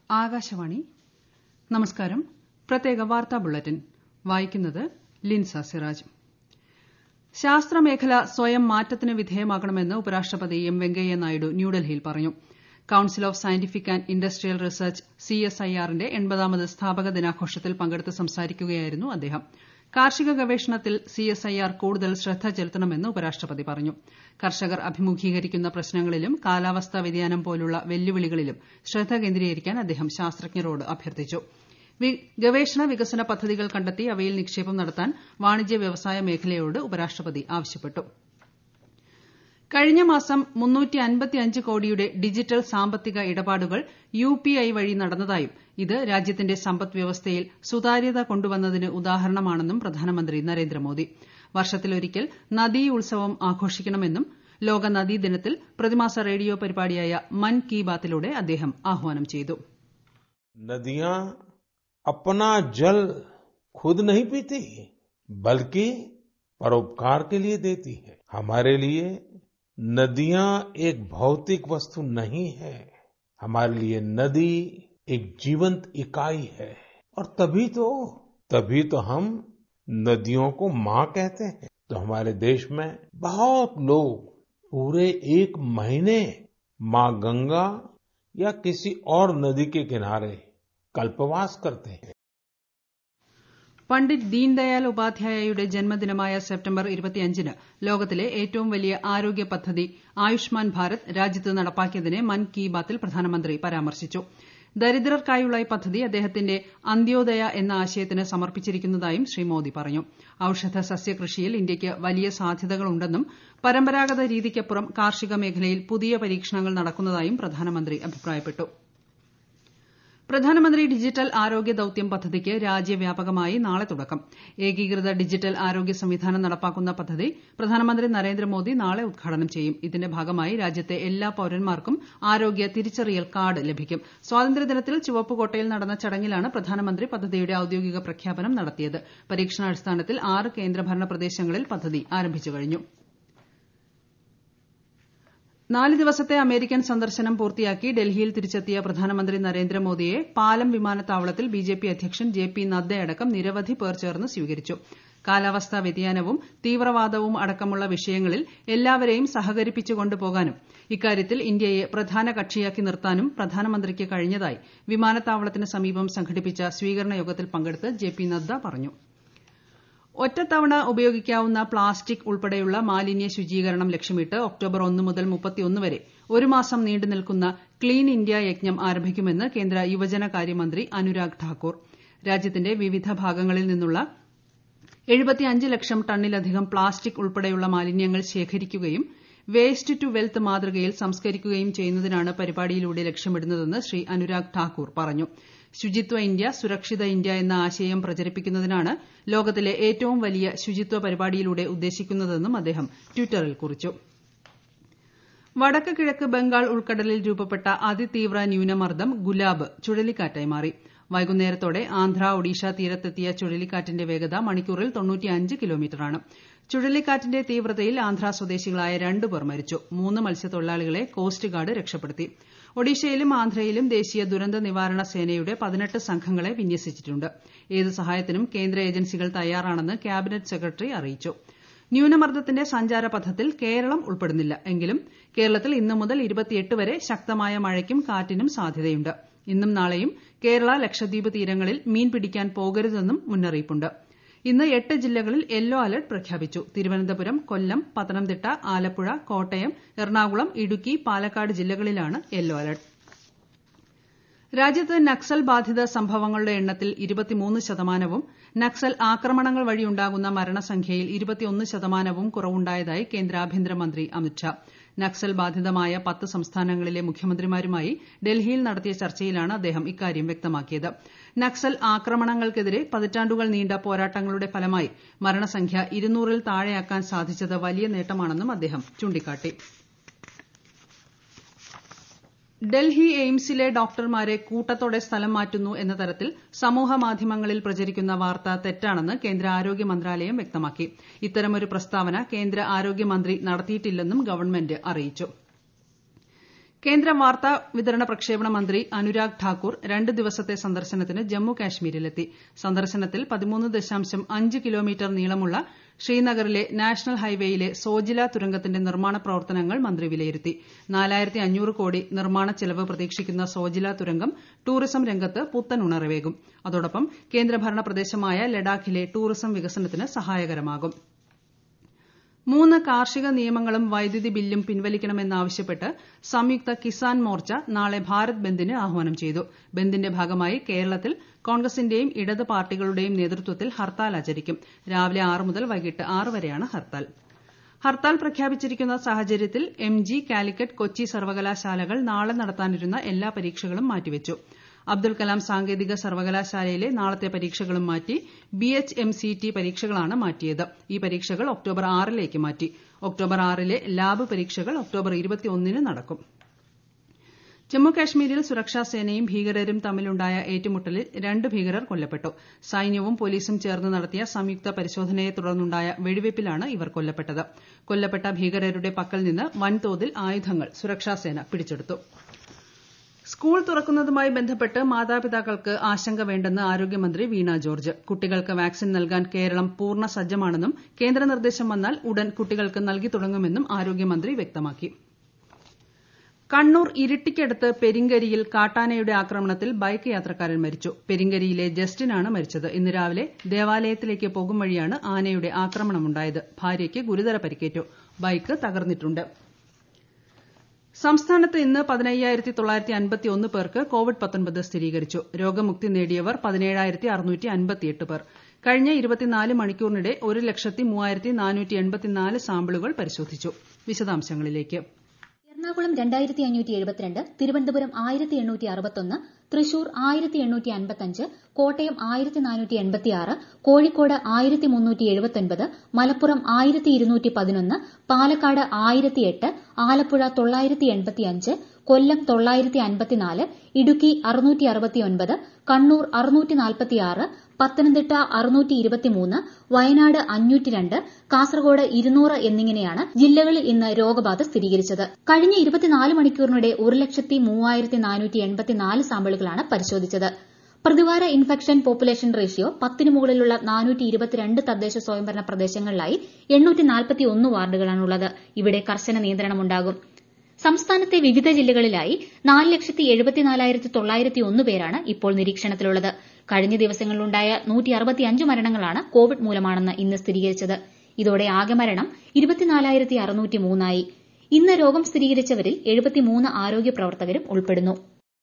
ആകാശവാണി നമസ്കാരം പ്രത്യേക വാർത്താ ബുള്ളറ്റിൻ വായിക്കുന്നത് ലിൻസ സിറാജ് ശാസ്ത്രമേഖല സ്വയം മാറ്റത്തിന് വിധേയമാകണമെന്ന് ഉപരാഷ്ട്രപതി എം വെങ്കയ്യ നായിഡു ന്യൂഡൽഹിയിൽ പറഞ്ഞു council of scientific and industrial research സിഎസ്ഐആറിന്റെ എൺപതാമത് സ്ഥാപക ദിനാഘോഷത്തിൽ പങ്കെടുത്ത് സംസാരിക്കുകയായിരുന്നു അദ്ദേഹം കാർഷിക ഗവേഷണത്തിൽ സിഎസ്ഐആർ കൂടുതൽ ശ്രദ്ധ ചെലുത്തണമെന്ന് ഉപരാഷ്ട്രപതി പറഞ്ഞു കർഷകർ അഭിമുഖീകരിക്കുന്ന പ്രശ്നങ്ങളിലും കാലാവസ്ഥാ വ്യതിയാനം പോലുള്ള വെല്ലുവിളികളിലും ശ്രദ്ധ കേന്ദ്രീകരിക്കാൻ അദ്ദേഹം ശാസ്ത്രജ്ഞരോട് അഭ്യർത്ഥിച്ചു ഗവേഷണ വികസന പദ്ധതികൾ കണ്ടെത്തി അവയിൽ നിക്ഷേപം നടത്താൻ വാണിജ്യ വ്യവസായ മേഖലയോട് ഉപരാഷ്ട്രപതി ആവശ്യപ്പെട്ടു കഴിഞ്ഞ മാസം കോടിയുടെ ഡിജിറ്റൽ സാമ്പത്തിക ഇടപാടുകൾ യുപിഐ വഴി നടന്നതായും ഇത് രാജ്യത്തിന്റെ സമ്പദ് വ്യവസ്ഥയിൽ സുതാര്യത കൊണ്ടുവന്നതിന് ഉദാഹരണമാണെന്നും പ്രധാനമന്ത്രി നരേന്ദ്രമോദി വർഷത്തിലൊരിക്കൽ നദീ ഉത്സവം ആഘോഷിക്കണമെന്നും ലോക നദീ ദിനത്തിൽ പ്രതിമാസ റേഡിയോ പരിപാടിയായ മൻ കി ബാത്തിലൂടെ അദ്ദേഹം ആഹ്വാനം ചെയ്തു नदियां अपना जल खुद नहीं पीती बल्कि परोपकार के लिए देती है हमारे लिए नदियां एक भौतिक वस्तु नहीं है हमारे लिए नदी एक जीवंत इकाई है और तभी तो तभी तो हम नदियों को माँ कहते हैं तो हमारे देश में बहुत लोग पूरे एक महीने माँ गंगा या किसी और नदी के किनारे कल्पवास करते हैं പണ്ഡിറ്റ് ദീൻദയാൽ ഉപാധ്യായയുടെ ജന്മദിനമായ സെപ്റ്റംബർ ന് ലോകത്തിലെ ഏറ്റവും വലിയ ആരോഗ്യ പദ്ധതി ആയുഷ്മാൻ ഭാരത് രാജ്യത്ത് നടപ്പാക്കിയതിനെ മൻ കി ബാത്തിൽ പ്രധാനമന്ത്രി പരാമർശിച്ചു ദരിദ്രർക്കായുള്ള ഈ പദ്ധതി അദ്ദേഹത്തിന്റെ അന്ത്യോദയ എന്ന ആശയത്തിന് സമർപ്പിച്ചിരിക്കുന്നതായും ശ്രീ മോദി പറഞ്ഞു ഔഷധ സസ്യകൃഷിയിൽ ഇന്ത്യയ്ക്ക് വലിയ സാധ്യതകളുണ്ടെന്നും പരമ്പരാഗത രീതിക്കപ്പുറം കാർഷിക മേഖലയിൽ പുതിയ പരീക്ഷണങ്ങൾ നടക്കുന്നതായും പ്രധാനമന്ത്രി അഭിപ്രായപ്പെട്ടു പ്രധാനമന്ത്രി ഡിജിറ്റൽ ആരോഗ്യ ദൌത്യം പദ്ധതിക്ക് രാജ്യവ്യാപകമായി നാളെ തുടക്കം ഏകീകൃത ഡിജിറ്റൽ ആരോഗ്യ സംവിധാനം നടപ്പാക്കുന്ന പദ്ധതി പ്രധാനമന്ത്രി നരേന്ദ്രമോദി നാളെ ഉദ്ഘാടനം ചെയ്യും ഇതിന്റെ ഭാഗമായി രാജ്യത്തെ എല്ലാ പൌരന്മാർക്കും ആരോഗ്യ തിരിച്ചറിയൽ കാർഡ് ലഭിക്കും സ്വാതന്ത്ര്യദിനത്തിൽ ചുവപ്പുകോട്ടയിൽ നടന്ന ചടങ്ങിലാണ് പ്രധാനമന്ത്രി പദ്ധതിയുടെ ഔദ്യോഗിക പ്രഖ്യാപനം നടത്തിയത് പരീക്ഷണാടിസ്ഥാനത്തിൽ ആറ് കേന്ദ്രഭരണ പ്രദേശങ്ങളിൽ പദ്ധതി ആരംഭിച്ചു കഴിഞ്ഞു നാല് ദിവസത്തെ അമേരിക്കൻ സന്ദർശനം പൂർത്തിയാക്കി ഡൽഹിയിൽ തിരിച്ചെത്തിയ പ്രധാനമന്ത്രി നരേന്ദ്രമോദിയെ പാലം വിമാനത്താവളത്തിൽ ബിജെപി അധ്യക്ഷൻ ജെ പി നദ്ദയടക്കം നിരവധി പേർ ചേർന്ന് സ്വീകരിച്ചു കാലാവസ്ഥാ വ്യതിയാനവും തീവ്രവാദവും അടക്കമുള്ള വിഷയങ്ങളിൽ എല്ലാവരെയും സഹകരിപ്പിച്ചു കൊണ്ടുപോകാനും ഇക്കാര്യത്തിൽ ഇന്ത്യയെ പ്രധാന കക്ഷിയാക്കി നിർത്താനും പ്രധാനമന്ത്രിക്ക് കഴിഞ്ഞതായി വിമാനത്താവളത്തിന് സമീപം സംഘടിപ്പിച്ച സ്വീകരണ യോഗത്തിൽ പങ്കെടുത്ത് ജെ പി നദ്ദ പറഞ്ഞു ഒറ്റത്തവണ ഉപയോഗിക്കാവുന്ന പ്ലാസ്റ്റിക് ഉൾപ്പെടെയുള്ള മാലിന്യ ശുചീകരണം ലക്ഷ്യമിട്ട് ഒക്ടോബർ ഒന്ന് മുതൽ വരെ ഒരു മാസം നീണ്ടു നിൽക്കുന്ന ക്ലീൻ ഇന്ത്യ യജ്ഞം ആരംഭിക്കുമെന്ന് കേന്ദ്ര യുവജനകാര്യമന്ത്രി അനുരാഗ് ഠാക്കൂർ രാജ്യത്തിന്റെ വിവിധ ഭാഗങ്ങളിൽ നിന്നുള്ള ലക്ഷം ടണ്ണിലധികം പ്ലാസ്റ്റിക് ഉൾപ്പെടെയുള്ള മാലിന്യങ്ങൾ ശേഖരിക്കുകയും വേസ്റ്റ് ടു വെൽത്ത് മാതൃകയിൽ സംസ്കരിക്കുകയും ചെയ്യുന്നതിനാണ് പരിപാടിയിലൂടെ ലക്ഷ്യമിടുന്നതെന്ന് ശ്രീ അനുരാഗ് ഠാക്കൂർ പറഞ്ഞു ശുചിത്വ ഇന്ത്യ സുരക്ഷിത ഇന്ത്യ എന്ന ആശയം പ്രചരിപ്പിക്കുന്നതിനാണ് ലോകത്തിലെ ഏറ്റവും വലിയ ശുചിത്വ പരിപാടിയിലൂടെ ഉദ്ദേശിക്കുന്നതെന്നും അദ്ദേഹം ട്വിറ്ററിൽ കുറിച്ചു വടക്ക് കിഴക്ക് ബംഗാൾ ഉൾക്കടലിൽ രൂപപ്പെട്ട അതിതീവ്ര ന്യൂനമർദ്ദം ഗുലാബ് ചുഴലിക്കാറ്റായി മാറി വൈകുന്നേരത്തോടെ ആന്ധ്ര ഒഡീഷ തീരത്തെത്തിയ ചുഴലിക്കാറ്റിന്റെ വേഗത മണിക്കൂറിൽ കിലോമീറ്ററാണ് ചുഴലിക്കാറ്റിന്റെ തീവ്രതയിൽ ആന്ധ്ര സ്വദേശികളായ രണ്ട് പേർ മരിച്ചു മൂന്ന് മത്സ്യത്തൊഴിലാളികളെ കോസ്റ്റ് ഗാർഡ് രക്ഷപ്പെടുത്തി ഒഡീഷയിലും ആന്ധ്രയിലും ദേശീയ ദുരന്ത നിവാരണ സേനയുടെ പതിനെട്ട് സംഘങ്ങളെ വിന്യസിച്ചിട്ടുണ്ട് ഏത് സഹായത്തിനും കേന്ദ്ര ഏജൻസികൾ തയ്യാറാണെന്ന് ക്യാബിനറ്റ് സെക്രട്ടറി അറിയിച്ചു ന്യൂനമർദ്ദത്തിന്റെ സഞ്ചാരപഥത്തിൽ കേരളം ഉൾപ്പെടുന്നില്ല എങ്കിലും കേരളത്തിൽ ഇന്നു മുതൽ വരെ ശക്തമായ മഴയ്ക്കും കാറ്റിനും സാധ്യതയുണ്ട് ഇന്നും നാളെയും കേരള ലക്ഷദ്വീപ് തീരങ്ങളിൽ മീൻ പിടിക്കാൻ പോകരുതെന്നും മുന്നറിയിപ്പുണ്ട് ഇന്ന് എട്ട് ജില്ലകളിൽ യെല്ലോ അലർട്ട് പ്രഖ്യാപിച്ചു തിരുവനന്തപുരം കൊല്ലം പത്തനംതിട്ട ആലപ്പുഴ കോട്ടയം എറണാകുളം ഇടുക്കി പാലക്കാട് ജില്ലകളിലാണ് യെല്ലോ അലർട്ട് രാജ്യത്ത് നക്സൽ ബാധിത സംഭവങ്ങളുടെ എണ്ണത്തിൽ ശതമാനവും നക്സൽ ആക്രമണങ്ങൾ വഴിയുണ്ടാകുന്ന മരണസംഖ്യയിൽ ശതമാനവും കുറവുണ്ടായതായി കേന്ദ്ര ആഭ്യന്തരമന്ത്രി അമിത്ഷാ നക്സൽ ബാധിതമായ പത്ത് സംസ്ഥാനങ്ങളിലെ മുഖ്യമന്ത്രിമാരുമായി ഡൽഹിയിൽ നടത്തിയ ചർച്ചയിലാണ് അദ്ദേഹം ഇക്കാര്യം വ്യക്തമാക്കിയത് നക്സൽ ആക്രമണങ്ങൾക്കെതിരെ പതിറ്റാണ്ടുകൾ നീണ്ട പോരാട്ടങ്ങളുടെ ഫലമായി മരണസംഖ്യ ഇരുന്നൂറിൽ താഴെയാക്കാൻ സാധിച്ചത് വലിയ നേട്ടമാണെന്നും അദ്ദേഹം ചൂണ്ടിക്കാട്ടി ഡൽഹി എയിംസിലെ ഡോക്ടർമാരെ കൂട്ടത്തോടെ സ്ഥലം മാറ്റുന്നു എന്ന തരത്തിൽ സമൂഹമാധ്യമങ്ങളിൽ പ്രചരിക്കുന്ന വാർത്ത തെറ്റാണെന്ന് കേന്ദ്ര ആരോഗ്യ മന്ത്രാലയം വ്യക്തമാക്കി ഇത്തരമൊരു പ്രസ്താവന കേന്ദ്ര ആരോഗ്യമന്ത്രി നടത്തിയിട്ടില്ലെന്നും ഗവൺമെന്റ് അറിയിച്ചു കേന്ദ്ര വാർത്താ വിതരണ പ്രക്ഷേപണ മന്ത്രി അനുരാഗ് ഠാക്കൂർ രണ്ട് ദിവസത്തെ സന്ദർശനത്തിന് ജമ്മു കാശ്മീരിലെത്തി സന്ദർശനത്തിൽ പതിമൂന്ന് ദശാംശം അഞ്ച് കിലോമീറ്റർ നീളമുള്ള ശ്രീനഗറിലെ നാഷണൽ ഹൈവേയിലെ സോജില തുരങ്കത്തിന്റെ നിർമ്മാണ പ്രവർത്തനങ്ങൾ മന്ത്രി വിലയിരുത്തി നാലായിരത്തി അഞ്ഞൂറ് കോടി നിർമ്മാണ ചെലവ് പ്രതീക്ഷിക്കുന്ന സോജില തുരങ്കം ടൂറിസം രംഗത്ത് പുത്തൻ ഉണർവേകും അതോടൊപ്പം കേന്ദ്രഭരണ പ്രദേശമായ ലഡാക്കിലെ ടൂറിസം വികസനത്തിന് സഹായകരമാകും മൂന്ന് കാർഷിക നിയമങ്ങളും വൈദ്യുതി ബില്ലും പിൻവലിക്കണമെന്നാവശ്യപ്പെട്ട് സംയുക്ത കിസാൻ മോർച്ച നാളെ ഭാരത് ബന്ദിന് ആഹ്വാനം ചെയ്തു ബന്ദിന്റെ ഭാഗമായി കേരളത്തിൽ കോൺഗ്രസിന്റെയും ഇടത് പാർട്ടികളുടെയും നേതൃത്വത്തിൽ ഹർത്താൽ ആചരിക്കും രാവിലെ ആറ് മുതൽ വൈകിട്ട് ആറ് വരെയാണ് ഹർത്താൽ ഹർത്താൽ പ്രഖ്യാപിച്ചിരിക്കുന്ന സാഹചര്യത്തിൽ എം ജി കാലിക്കറ്റ് കൊച്ചി സർവകലാശാലകൾ നാളെ നടത്താനിരുന്ന എല്ലാ പരീക്ഷകളും മാറ്റിവച്ചു അബ്ദുൽ കലാം സാങ്കേതിക സർവകലാശാലയിലെ നാളത്തെ പരീക്ഷകളും മാറ്റി B H M C T പരീക്ഷകളാണ് മാറ്റിയത് ഈ പരീക്ഷകൾ ഒക്ടോബർ ആറിലേക്ക് മാറ്റി ഒക്ടോബർ ആറിലെ ലാബ് പരീക്ഷകൾ ഒക്ടോബർ ഇരുപത്തിയൊന്നിന് നടക്കും ജമ്മുകാശ്മീരിൽ സുരക്ഷാസേനയും ഭീകരരും തമ്മിലുണ്ടായ ഏറ്റുമുട്ടലിൽ രണ്ട് ഭീകരർ കൊല്ലപ്പെട്ടു സൈന്യവും പോലീസും ചേർന്ന് നടത്തിയ സംയുക്ത പരിശോധനയെ തുടർന്നുണ്ടായ വെടിവയ്പിലാണ് ഇവർ കൊല്ലപ്പെട്ടത് കൊല്ലപ്പെട്ട ഭീകരരുടെ പക്കൽ നിന്ന് വൻതോതിൽ ആയുധങ്ങൾ സുരക്ഷാസേന പിടിച്ചെടുത്തു സ്കൂൾ തുറക്കുന്നതുമായി ബന്ധപ്പെട്ട് മാതാപിതാക്കൾക്ക് ആശങ്ക വേണ്ടെന്ന് ആരോഗ്യമന്ത്രി വീണ ജോർജ് കുട്ടികൾക്ക് വാക്സിൻ നൽകാൻ കേരളം പൂർണ്ണ സജ്ജമാണെന്നും കേന്ദ്ര നിർദ്ദേശം വന്നാൽ ഉടൻ കുട്ടികൾക്ക് നൽകി തുടങ്ങുമെന്നും ആരോഗ്യമന്ത്രി വ്യക്തമാക്കി കണ്ണൂർ ഇരിട്ടിക്കടുത്ത് പെരിങ്കരിയിൽ കാട്ടാനയുടെ ആക്രമണത്തിൽ ബൈക്ക് യാത്രക്കാരൻ മരിച്ചു പെരിങ്കരിയിലെ ജസ്റ്റിനാണ് മരിച്ചത് ഇന്ന് രാവിലെ ദേവാലയത്തിലേക്ക് പോകും വഴിയാണ് ആനയുടെ ആക്രമണമുണ്ടായത് ഭാര്യയ്ക്ക് ഗുരുതര പരിക്കേറ്റു ബൈക്ക് തകർന്നിട്ടുണ്ട് സംസ്ഥാനത്ത് ഇന്ന് പതിനയ്യായിരത്തി തൊള്ളായിരത്തി അൻപത്തി ഒന്ന് പേർക്ക് കോവിഡ് പത്തൊൻപത് സ്ഥിരീകരിച്ചു രോഗമുക്തി നേടിയവർ പതിനേഴായിരത്തി അറുന്നൂറ്റി അൻപത്തിയെട്ട് പേർ കഴിഞ്ഞ ഇരുപത്തിനാല് മണിക്കൂറിനിടെ ഒരു ലക്ഷത്തി മൂവായിരത്തി നാനൂറ്റി എൺപത്തിനാല് സാമ്പിളുകൾ പരിശോധിച്ചു വിശദാംശങ്ങളിലേക്ക് എറണാകുളം രണ്ടായിരത്തി അഞ്ഞൂറ്റി എഴുപത്തിരണ്ട് തിരുവനന്തപുരം ആയിരത്തി എണ്ണൂറ്റി അറുപത്തൊന്ന് തൃശൂർ ആയിരത്തി എണ്ണൂറ്റി അൻപത്തഞ്ച് കോട്ടയം ആയിരത്തി നാനൂറ്റി എൺപത്തിയാറ് കോഴിക്കോട് ആയിരത്തി മുന്നൂറ്റി എഴുപത്തൊൻപത് മലപ്പുറം ആയിരത്തി ഇരുന്നൂറ്റി പതിനൊന്ന് പാലക്കാട് ആയിരത്തി എട്ട് ആലപ്പുഴ തൊള്ളായിരത്തി എൺപത്തിയഞ്ച് കൊല്ലം തൊള്ളായിരത്തി അൻപത്തിനാല് ഇടുക്കി അറുന്നൂറ്റി അറുപത്തിയൊൻപത് കണ്ണൂർ അറുന്നൂറ്റി നാൽപ്പത്തിയാറ് പത്തനംതിട്ട അറുന്നൂറ്റി ഇരുപത്തിമൂന്ന് വയനാട് അഞ്ഞൂറ്റി രണ്ട് കാസർഗോഡ് ഇരുന്നൂറ് എന്നിങ്ങനെയാണ് ജില്ലകളിൽ ഇന്ന് രോഗബാധ സ്ഥിരീകരിച്ചത് കഴിഞ്ഞ ഇരുപത്തിനാല് മണിക്കൂറിനിടെ ഒരു ലക്ഷത്തി മൂവായിരത്തി നാനൂറ്റി എൺപത്തിനാല് സാമ്പിളുകളാണ് പരിശോധിച്ചത് പ്രതിവാര ഇൻഫെക്ഷൻ പോപ്പുലേഷൻ റേഷ്യോ പത്തിനു മുകളിലുള്ള നാനൂറ്റി ഇരുപത്തിരണ്ട് തദ്ദേശ സ്വയംഭരണ പ്രദേശങ്ങളിലായി എണ്ണൂറ്റി നാൽപ്പത്തി ഒന്ന് വാർഡുകളാണുള്ളത് ഇവിടെ കർശന നിയന്ത്രണമുണ്ടാകും സംസ്ഥാനത്തെ വിവിധ ജില്ലകളിലായി നാല് ലക്ഷത്തി എഴുപത്തിനാലായിരത്തി തൊള്ളായിരത്തി ഒന്ന് പേരാണ് ഇപ്പോൾ നിരീക്ഷണത്തിലുള്ളത് കഴിഞ്ഞ ദിവസങ്ങളിലുണ്ടായ നൂറ്റി അറുപത്തിയഞ്ച് മരണങ്ങളാണ് കോവിഡ് മൂലമാണെന്ന് ഇന്ന് സ്ഥിരീകരിച്ചത് ഇതോടെ ആകെ മരണം ഇരുപത്തിനാലായിരത്തി അറുന്നൂറ്റി മൂന്നായി ഇന്ന് രോഗം സ്ഥിരീകരിച്ചവരിൽ എഴുപത്തിമൂന്ന് ആരോഗ്യ പ്രവർത്തകരും ഉൾപ്പെടുന്നു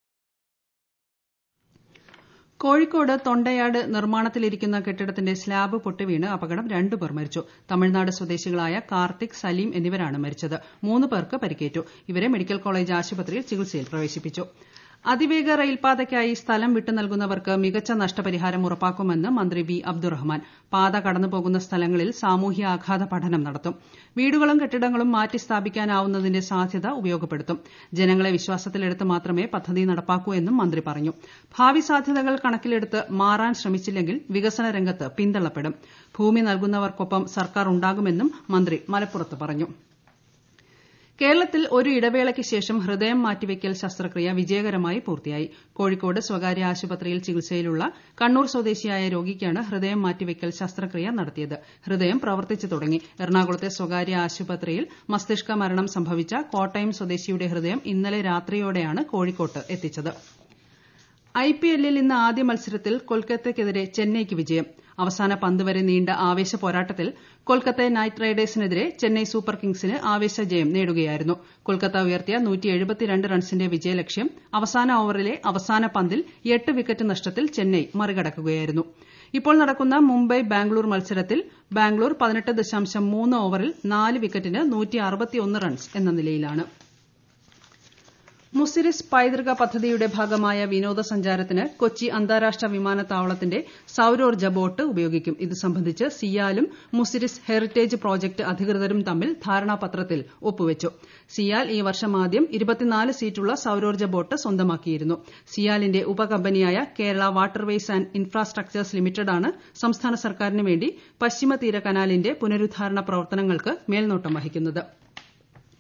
കോഴിക്കോട് തൊണ്ടയാട് നിർമ്മാണത്തിലിരിക്കുന്ന കെട്ടിടത്തിന്റെ സ്ലാബ് പൊട്ടിവീണ് അപകടം രണ്ടു പേർ മരിച്ചു തമിഴ്നാട് സ്വദേശികളായ കാർത്തിക് സലീം എന്നിവരാണ് മരിച്ചത് മൂന്ന് പേർക്ക് പരിക്കേറ്റു ഇവരെ മെഡിക്കൽ കോളേജ് ആശുപത്രിയിൽ ചികിത്സയിൽ പ്രവേശിപ്പിച്ചു അതിവേഗ റെയിൽപാതയ്ക്കായി സ്ഥലം വിട്ടു നൽകുന്നവർക്ക് മികച്ച നഷ്ടപരിഹാരം ഉറപ്പാക്കുമെന്ന് മന്ത്രി വി അബ്ദുറഹ്മാൻ പാത കടന്നുപോകുന്ന സ്ഥലങ്ങളിൽ സാമൂഹ്യ ആഘാത പഠനം നടത്തും വീടുകളും കെട്ടിടങ്ങളും മാറ്റി സ്ഥാപിക്കാനാവുന്നതിന്റെ സാധ്യത ഉപയോഗപ്പെടുത്തും ജനങ്ങളെ വിശ്വാസത്തിലെടുത്ത് മാത്രമേ പദ്ധതി നടപ്പാക്കൂ എന്നും മന്ത്രി പറഞ്ഞു ഭാവി സാധ്യതകൾ കണക്കിലെടുത്ത് മാറാൻ ശ്രമിച്ചില്ലെങ്കിൽ വികസന രംഗത്ത് പിന്തള്ളപ്പെടും ഭൂമി നൽകുന്നവർക്കൊപ്പം സർക്കാർ ഉണ്ടാകുമെന്നും മന്ത്രി മലപ്പുറത്ത് പറഞ്ഞു കേരളത്തിൽ ഒരു ഇടവേളയ്ക്ക് ശേഷം ഹൃദയം മാറ്റിവയ്ക്കൽ ശസ്ത്രക്രിയ വിജയകരമായി പൂർത്തിയായി കോഴിക്കോട് സ്വകാര്യ ആശുപത്രിയിൽ ചികിത്സയിലുള്ള കണ്ണൂർ സ്വദേശിയായ രോഗിക്കാണ് ഹൃദയം മാറ്റിവയ്ക്കൽ ശസ്ത്രക്രിയ നടത്തിയത് ഹൃദയം പ്രവർത്തിച്ചു തുടങ്ങി എറണാകുളത്തെ സ്വകാര്യ ആശുപത്രിയിൽ മസ്തിഷ്ക മരണം സംഭവിച്ച കോട്ടയം സ്വദേശിയുടെ ഹൃദയം ഇന്നലെ രാത്രിയോടെയാണ് കോഴിക്കോട്ട് എത്തിച്ചത് ഐപിഎല്ലിൽ ഇന്ന് ആദ്യ മത്സരത്തിൽ കൊൽക്കത്തയ്ക്കെതിരെ ചെന്നൈയ്ക്ക് വിജയം അവസാന പന്ത് വരെ നീണ്ട ആവേശ പോരാട്ടത്തിൽ കൊൽക്കത്ത നൈറ്റ് റൈഡേഴ്സിനെതിരെ ചെന്നൈ സൂപ്പർ കിങ്സിന് ആവേശ ജയം നേടുകയായിരുന്നു കൊൽക്കത്ത ഉയർത്തിയ റൺസിന്റെ വിജയലക്ഷ്യം അവസാന ഓവറിലെ അവസാന പന്തിൽ എട്ട് വിക്കറ്റ് നഷ്ടത്തിൽ ചെന്നൈ മറികടക്കുകയായിരുന്നു ഇപ്പോൾ നടക്കുന്ന മുംബൈ ബാംഗ്ലൂർ മത്സരത്തിൽ ബാംഗ്ലൂർ പതിനെട്ട് ദശാംശം മൂന്ന് ഓവറിൽ നാല് വിക്കറ്റിന് റൺസ് എന്ന നിലയിലാണ് മുസിരിസ് പൈതൃക പദ്ധതിയുടെ ഭാഗമായ വിനോദസഞ്ചാരത്തിന് കൊച്ചി അന്താരാഷ്ട്ര വിമാനത്താവളത്തിന്റെ സൌരോർജ്ജ ബോട്ട് ഉപയോഗിക്കും ഇത് സംബന്ധിച്ച് സിയാലും മുസിരിസ് ഹെറിറ്റേജ് പ്രോജക്ട് അധികൃതരും തമ്മിൽ ധാരണാപത്രത്തിൽ ഒപ്പുവച്ചു സിയാൽ ഈ വർഷം ആദ്യം ഇരുപത്തിനാല് സീറ്റുള്ള സൌരോർജ്ജ ബോട്ട് സ്വന്തമാക്കിയിരുന്നു സിയാലിന്റെ ഉപകമ്പനിയായ കേരള വാട്ടർവേസ് ആന്റ് ഇൻഫ്രാസ്ട്രക്ചേഴ്സ് ലിമിറ്റഡാണ് സംസ്ഥാന സർക്കാരിന് വേണ്ടി പശ്ചിമ തീര കനാലിന്റെ പുനരുദ്ധാരണ പ്രവർത്തനങ്ങൾക്ക് മേൽനോട്ടം വഹിക്കുന്നത്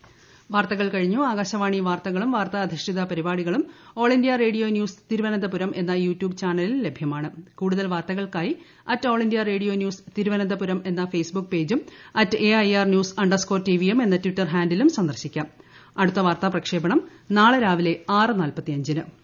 വാർത്തകൾ കഴിഞ്ഞു ആകാശവാണി വാർത്തകളും വാർത്താ അധിഷ്ഠിത പരിപാടികളും All India Radio News Thiruvananthapuram എന്ന യൂട്യൂബ് ചാനലിൽ ലഭ്യമാണ് കൂടുതൽ വാർത്തകൾക്കായി at All India Radio News Thiruvananthapuram എന്ന ഫേസ്ബുക്ക് പേജും at A I R news underscore T V M എന്ന ട്വിറ്റർ ഹാൻഡിലും സന്ദർശിക്കാം അടുത്ത വാർത്താ പ്രക്ഷേപണം നാളെ രാവിലെ ആറ് നാൽപ്പത്തിയഞ്ചിന്